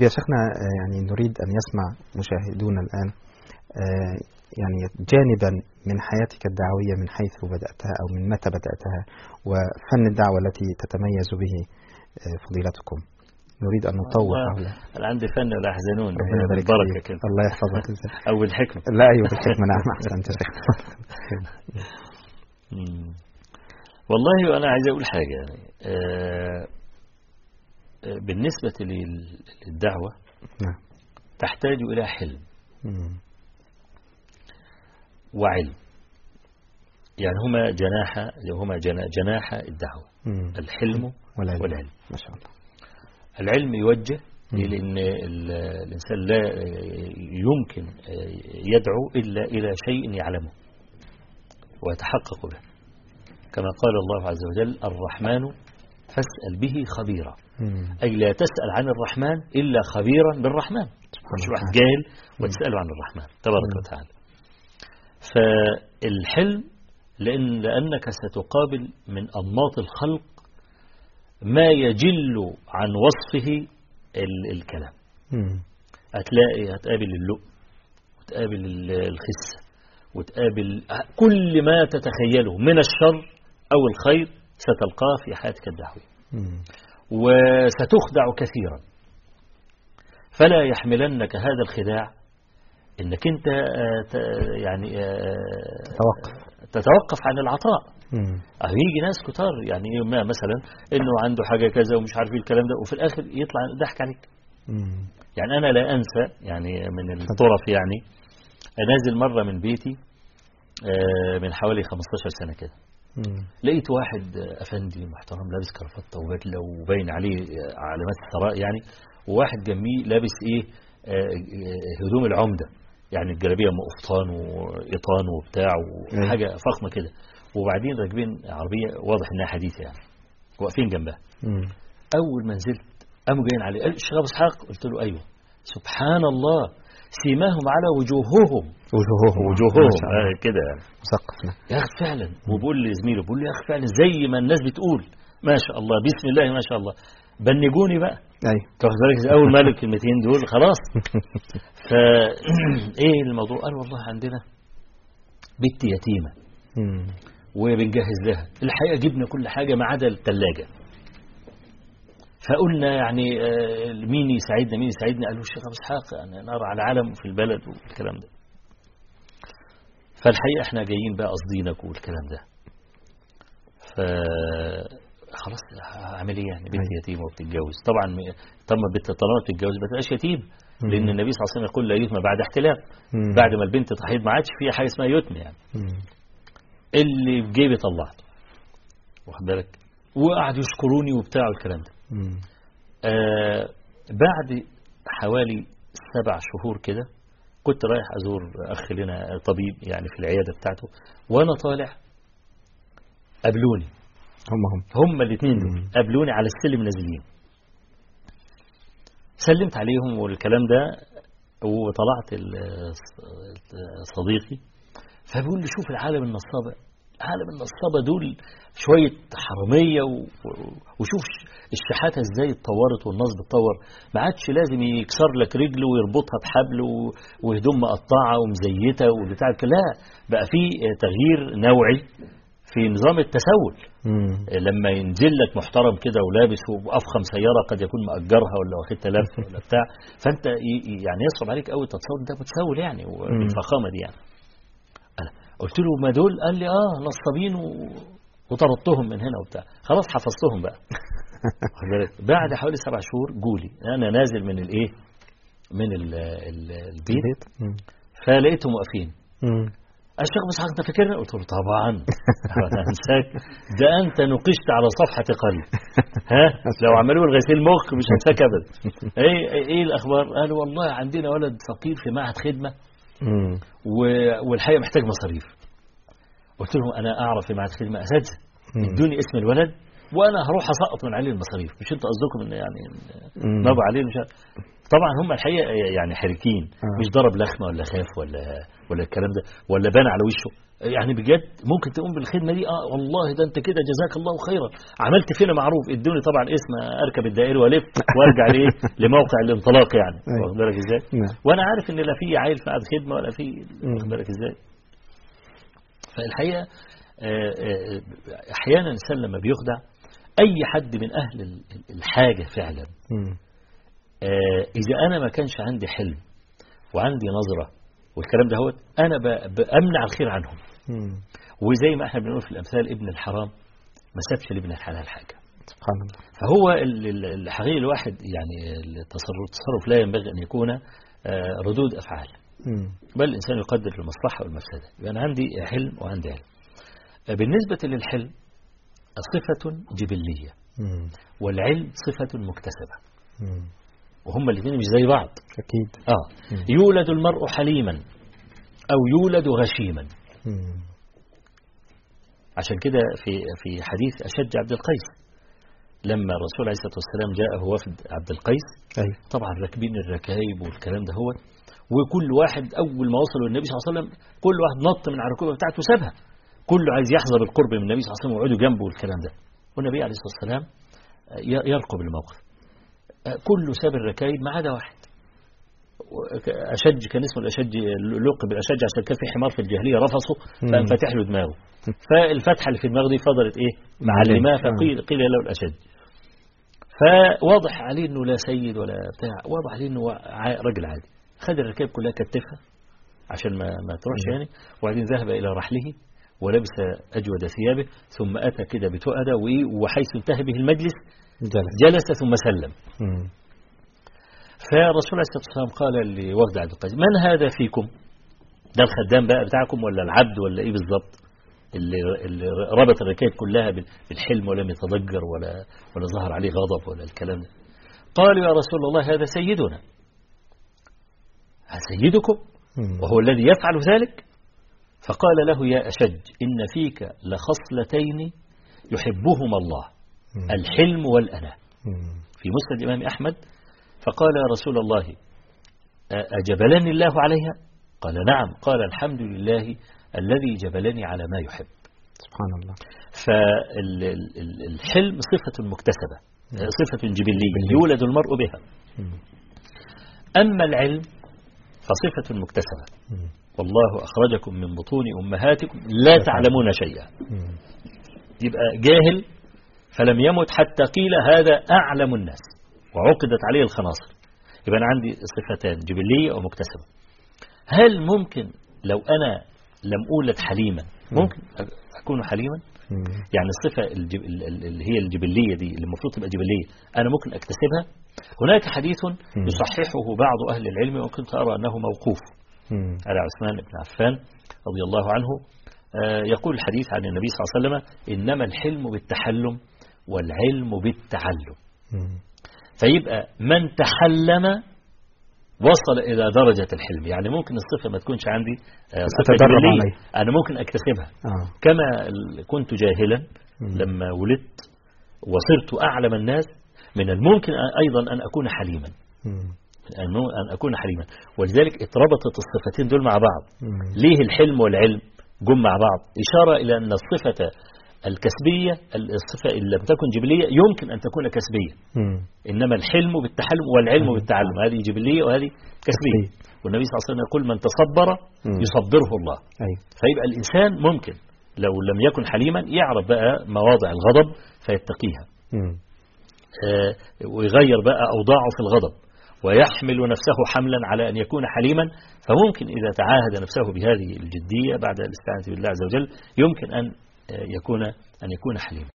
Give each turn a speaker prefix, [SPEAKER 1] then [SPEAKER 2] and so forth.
[SPEAKER 1] يا شيخنا آه، يعني نريد أن يسمع مشاهدونا الآن آه، يعني جانبا من حياتك الدعوية من حيث بدأتها أو من متى بدأتها وفن الدعوة التي تتميز به آه، فضيلتكم نريد أن نطوع
[SPEAKER 2] والله
[SPEAKER 1] حول
[SPEAKER 2] أنا عندي فن ولا يحزنون
[SPEAKER 1] ربنا يبارك
[SPEAKER 2] بركة
[SPEAKER 1] فيك
[SPEAKER 2] كده
[SPEAKER 1] الله يحفظك
[SPEAKER 2] أو الحكمة
[SPEAKER 1] لا أيوة بالحكمة نعم أحسنت يا شيخ
[SPEAKER 2] مم. والله أنا عايز أقول حاجة يعني آه، آه، بالنسبة لل- للدعوة
[SPEAKER 1] نعم
[SPEAKER 2] تحتاج إلى حلم
[SPEAKER 1] مم.
[SPEAKER 2] وعلم يعني هما جناح هما جنا- جناح الدعوة
[SPEAKER 1] مم.
[SPEAKER 2] الحلم
[SPEAKER 1] والعلم
[SPEAKER 2] والعلم
[SPEAKER 1] ما شاء الله
[SPEAKER 2] العلم يوجه
[SPEAKER 1] مم.
[SPEAKER 2] لأن ال- الإنسان لا يمكن يدعو إلا إلى شيء يعلمه ويتحقق به كما قال الله عز وجل الرحمن فاسأل به خبيرا
[SPEAKER 1] مم.
[SPEAKER 2] أي لا تسأل عن الرحمن إلا خبيرا بالرحمن مش واحد
[SPEAKER 1] وتعالى.
[SPEAKER 2] جاهل وتسأله عن الرحمن تبارك
[SPEAKER 1] مم.
[SPEAKER 2] وتعالى فالحلم لأن لأنك ستقابل من أنماط الخلق ما يجل عن وصفه ال- الكلام
[SPEAKER 1] مم.
[SPEAKER 2] هتلاقي هتقابل اللؤم وتقابل ال- الخسة وتقابل كل ما تتخيله من الشر أو الخير ستلقاه في حياتك الدعوية
[SPEAKER 1] مم.
[SPEAKER 2] وستخدع كثيرا فلا يحملنك هذا الخداع انك انت آه، ت- يعني آه،
[SPEAKER 1] تتوقف
[SPEAKER 2] تتوقف عن العطاء
[SPEAKER 1] مم.
[SPEAKER 2] أو يجي ناس كتار يعني إيه ما مثلا انه عنده حاجه كذا ومش عارف ايه الكلام ده وفي الاخر يطلع ضحك عليك
[SPEAKER 1] مم.
[SPEAKER 2] يعني انا لا انسى يعني من الطرف يعني نازل مره من بيتي آه، من حوالي 15 سنه كده
[SPEAKER 1] مم.
[SPEAKER 2] لقيت واحد آه، افندي محترم لابس كرافته وبدله وباين عليه آه، علامات الثراء يعني وواحد جنبيه لابس ايه آه، آه، هدوم العمده يعني الجلابيه قفطان وقيطان وبتاع وحاجه فخمه كده وبعدين راكبين عربيه واضح انها حديثه يعني واقفين جنبها
[SPEAKER 1] مم.
[SPEAKER 2] اول ما نزلت قاموا جايين عليه قال الشيخ ابو اسحاق قلت له ايوه سبحان الله سيماهم على وجوههم
[SPEAKER 1] وجوههم
[SPEAKER 2] وجوههم
[SPEAKER 1] ما شاء الله.
[SPEAKER 2] آه كده يعني
[SPEAKER 1] مثقفنا
[SPEAKER 2] يا اخي فعلا وبقول لزميله بقول له يا اخي فعلا زي ما الناس بتقول ما شاء الله بسم الله ما شاء الله بنجوني بقى
[SPEAKER 1] أيوة
[SPEAKER 2] تاخد بالك اول ما قال الكلمتين دول خلاص فا ايه الموضوع قال والله عندنا بنت يتيمه
[SPEAKER 1] مم.
[SPEAKER 2] وبنجهز لها الحقيقه جبنا كل حاجه ما عدا الثلاجه فقلنا يعني آه، مين يساعدنا مين يساعدنا قالوا الشيخ ابو اسحاق يعني نرى على علم في البلد والكلام ده فالحقيقه احنا جايين بقى قصدينك والكلام ده ف خلاص هعمل ايه يعني بنت
[SPEAKER 1] أيوة.
[SPEAKER 2] يتيمه وبتتجوز طبعا م- طب ما بنت طالما بتتجوز ما تبقاش يتيم
[SPEAKER 1] مم.
[SPEAKER 2] لان النبي صلى الله عليه وسلم يقول لا يتم بعد احتلام
[SPEAKER 1] مم.
[SPEAKER 2] بعد ما البنت تحيض ما عادش فيها حاجه اسمها يتم يعني
[SPEAKER 1] مم.
[SPEAKER 2] اللي في جيبي طلعته واخد بالك وقعدوا يشكروني وبتاع والكلام ده
[SPEAKER 1] مم.
[SPEAKER 2] آه بعد حوالي سبع شهور كده كنت رايح ازور اخ لنا طبيب يعني في العياده بتاعته وانا طالع قابلوني
[SPEAKER 1] هم هم
[SPEAKER 2] هم الاثنين دول
[SPEAKER 1] مم.
[SPEAKER 2] قابلوني على السلم نازلين سلمت عليهم والكلام ده وطلعت ال- صديقي فبيقول لي شوف العالم النصابة عالم النصابة دول شوية حرامية و- و- وشوف ش- الشحاتة ازاي اتطورت والنصب اتطور ما عادش لازم يكسر لك رجله ويربطها بحبل و- وهدوم مقطعة ومزيتة والبتاع لا بقى في تغيير نوعي في نظام التسول
[SPEAKER 1] مم.
[SPEAKER 2] لما ينزل لك محترم كده ولابس وافخم سياره قد يكون ماجرها ولا واخد تلف ولا بتاع فانت ي- يعني يصعب عليك قوي تتصور ده متسول يعني بالفخامه دي يعني انا قلت له ما دول قال لي اه نصابين و... وطردتهم من هنا وبتاع خلاص حفظتهم بقى واخد بالك؟ بعد حوالي سبع شهور جولي انا نازل من الايه من ال ال البيت
[SPEAKER 1] البيت مم.
[SPEAKER 2] فلقيتهم واقفين
[SPEAKER 1] مم.
[SPEAKER 2] الشيخ مسحق انت فاكرني؟ قلت له طبعا انا انساك ده انت نقشت على صفحه قلب ها لو عملوا لي غسيل مخ مش هنساك ابدا ايه ايه الاخبار؟ قالوا والله عندنا ولد فقير في معهد خدمه
[SPEAKER 1] مم.
[SPEAKER 2] و- والحقيقه محتاج مصاريف قلت لهم انا اعرف في معهد خدمه اساتذه
[SPEAKER 1] مم.
[SPEAKER 2] ادوني اسم الولد وانا هروح اسقط من عليه المصاريف مش انتوا قصدكم ان يعني
[SPEAKER 1] مم.
[SPEAKER 2] نبع عليه مش عارف. طبعا هم الحقيقه يعني حركين
[SPEAKER 1] آه.
[SPEAKER 2] مش ضرب لخمه ولا خاف ولا ولا الكلام ده ولا بان على وشه يعني بجد ممكن تقوم بالخدمه دي اه والله ده انت كده جزاك الله خيرا عملت فينا معروف ادوني طبعا اسم اركب الدائري والف وارجع ليه لموقع الانطلاق يعني
[SPEAKER 1] أيوة.
[SPEAKER 2] واخد بالك ازاي
[SPEAKER 1] نعم.
[SPEAKER 2] وانا عارف ان لا في عيل في قعده خدمه ولا في
[SPEAKER 1] مم.
[SPEAKER 2] واخد بالك ازاي فالحقيقه آه، آه، احيانا الانسان لما بيخدع اي حد من اهل ال- الحاجه فعلا
[SPEAKER 1] مم.
[SPEAKER 2] آه، إذا أنا ما كانش عندي حلم وعندي نظرة والكلام ده هو أنا ب- بأمنع الخير عنهم
[SPEAKER 1] مم.
[SPEAKER 2] وزي ما احنا بنقول في الأمثال ابن الحرام ما سابش لابن الحلال حاجة
[SPEAKER 1] سبحان الله
[SPEAKER 2] فهو ال- ال- الحقيقي الواحد يعني التصرف التصرف لا ينبغي أن يكون آه، ردود أفعال
[SPEAKER 1] مم.
[SPEAKER 2] بل الإنسان يقدر المصلحة والمفسدة يبقى أنا عندي حلم وعندي علم آه، بالنسبة للحلم صفة جبلية
[SPEAKER 1] مم.
[SPEAKER 2] والعلم صفة مكتسبة
[SPEAKER 1] مم.
[SPEAKER 2] وهما الاثنين مش زي بعض
[SPEAKER 1] أكيد
[SPEAKER 2] آه
[SPEAKER 1] مم.
[SPEAKER 2] يولد المرء حليما أو يولد غشيما
[SPEAKER 1] مم.
[SPEAKER 2] عشان كده في في حديث أشج عبد القيس لما الرسول عليه الصلاة والسلام جاءه وفد عبد القيس
[SPEAKER 1] أيوة
[SPEAKER 2] طبعا راكبين الركايب والكلام ده هو وكل واحد أول ما وصلوا النبي صلى الله عليه وسلم كل واحد نط من على الركوبة بتاعته وسابها كله عايز يحظى بالقرب من النبي صلى الله عليه وسلم ويقعدوا جنبه والكلام ده والنبي عليه الصلاة والسلام ي- يرقب الموقف كله ساب الركايب ما عدا واحد أشج كان اسمه الأشج لقب الأشج عشان كان في حمار في الجاهلية رفصه فقام
[SPEAKER 1] مم.
[SPEAKER 2] فاتح له دماغه فالفتحة اللي في دماغه دي فضلت إيه معلماه فقيل قيل له الأشج فواضح عليه إنه لا سيد ولا بتاع واضح عليه إنه ع- راجل عادي خد الركاب كلها كتفها عشان ما ما تروحش
[SPEAKER 1] مم.
[SPEAKER 2] يعني وبعدين ذهب إلى رحله ولبس أجود ثيابه ثم أتى كده بتؤدة وإيه وحيث انتهى به المجلس
[SPEAKER 1] جلس
[SPEAKER 2] جلس ثم سلم
[SPEAKER 1] مم.
[SPEAKER 2] فالرسول عليه الصلاة والسلام قال لوفد عبد القيس من هذا فيكم ده الخدام بقى بتاعكم ولا العبد ولا ايه بالظبط اللي, اللي ربط الركائب كلها بال- بالحلم ولم يتضجر ولا ولا ظهر عليه غضب ولا الكلام ده قالوا يا رسول الله هذا سيدنا سيدكم
[SPEAKER 1] مم.
[SPEAKER 2] وهو الذي يفعل ذلك فقال له يا أشج إن فيك لخصلتين يحبهما الله
[SPEAKER 1] مم.
[SPEAKER 2] الحلم والأناة
[SPEAKER 1] مم.
[SPEAKER 2] في مسند الإمام أحمد فقال يا رسول الله أ- أجبلني الله عليها قال نعم قال الحمد لله الذي جبلني على ما يحب
[SPEAKER 1] سبحان الله
[SPEAKER 2] فالحلم صفة مكتسبة
[SPEAKER 1] مم.
[SPEAKER 2] صفة جبلية
[SPEAKER 1] جبلية.
[SPEAKER 2] يولد المرء بها
[SPEAKER 1] مم.
[SPEAKER 2] أما العلم فصفة مكتسبة
[SPEAKER 1] مم.
[SPEAKER 2] والله أخرجكم من بطون أمهاتكم لا تعلمون شيئا
[SPEAKER 1] مم.
[SPEAKER 2] يبقى جاهل فلم يمت حتى قيل هذا أعلم الناس وعقدت عليه الخناصر يبقى أنا عندي صفتان جبلية ومكتسبة هل ممكن لو أنا لم أولد حليما ممكن أ- أكون حليما
[SPEAKER 1] مم.
[SPEAKER 2] يعني الصفة الجب... ال- ال- اللي هي الجبلية دي اللي المفروض تبقى جبلية أنا ممكن أكتسبها هناك حديث
[SPEAKER 1] مم.
[SPEAKER 2] يصححه بعض أهل العلم وكنت أرى أنه موقوف
[SPEAKER 1] مم.
[SPEAKER 2] على عثمان بن عفان رضي الله عنه آه، يقول الحديث عن النبي صلى الله عليه وسلم إنما الحلم بالتحلم والعلم بالتعلم
[SPEAKER 1] مم.
[SPEAKER 2] فيبقى من تحلم وصل إلى درجة الحلم يعني ممكن الصفة ما تكونش عندي آه، صفة
[SPEAKER 1] أتدرب
[SPEAKER 2] جبلية
[SPEAKER 1] عليها.
[SPEAKER 2] أنا ممكن أكتسبها
[SPEAKER 1] آه.
[SPEAKER 2] كما ال- كنت جاهلا
[SPEAKER 1] مم.
[SPEAKER 2] لما ولدت وصرت أعلم الناس من الممكن أ- أيضا أن أكون حليما
[SPEAKER 1] مم.
[SPEAKER 2] أن أن أكون حليما ولذلك اتربطت الصفتين دول مع بعض
[SPEAKER 1] مم.
[SPEAKER 2] ليه الحلم والعلم جم مع بعض إشارة إلى أن الصفة الكسبية الصفة إن لم تكن جبلية يمكن أن تكون كسبية
[SPEAKER 1] مم.
[SPEAKER 2] إنما الحلم بالتحلم والعلم
[SPEAKER 1] مم.
[SPEAKER 2] بالتعلم هذه جبلية وهذه كسبية والنبي صلى الله عليه وسلم يقول من تصبر
[SPEAKER 1] مم.
[SPEAKER 2] يصبره الله
[SPEAKER 1] أيوة
[SPEAKER 2] فيبقى الإنسان ممكن لو لم يكن حليما يعرف بقى مواضع الغضب فيتقيها
[SPEAKER 1] مم.
[SPEAKER 2] آه، ويغير بقى أوضاعه في الغضب ويحمل نفسه حملا على أن يكون حليما فممكن إذا تعاهد نفسه بهذه الجدية بعد الاستعانة بالله عز وجل يمكن أن آه، يكون أن يكون حليما